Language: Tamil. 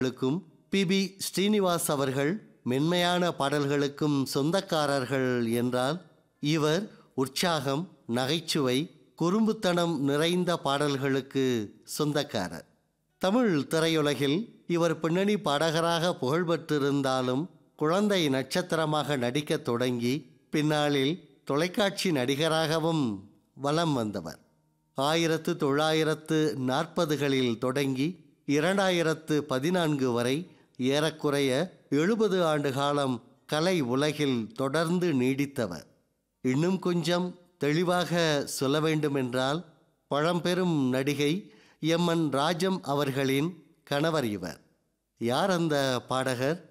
களுக்கும் பி பி ஸ்ரீனிவாஸ் அவர்கள் மென்மையான பாடல்களுக்கும் சொந்தக்காரர்கள் என்றால் இவர் உற்சாகம் நகைச்சுவை குறும்புத்தனம் நிறைந்த பாடல்களுக்கு சொந்தக்காரர் தமிழ் திரையுலகில் இவர் பின்னணி பாடகராக புகழ்பெற்றிருந்தாலும் குழந்தை நட்சத்திரமாக நடிக்கத் தொடங்கி பின்னாளில் தொலைக்காட்சி நடிகராகவும் வலம் வந்தவர் ஆயிரத்து தொள்ளாயிரத்து நாற்பதுகளில் தொடங்கி இரண்டாயிரத்து பதினான்கு வரை ஏறக்குறைய எழுபது ஆண்டு காலம் கலை உலகில் தொடர்ந்து நீடித்தவர் இன்னும் கொஞ்சம் தெளிவாக சொல்ல வேண்டுமென்றால் பழம்பெரும் நடிகை எம் என் ராஜம் அவர்களின் கணவர் இவர் யார் அந்த பாடகர்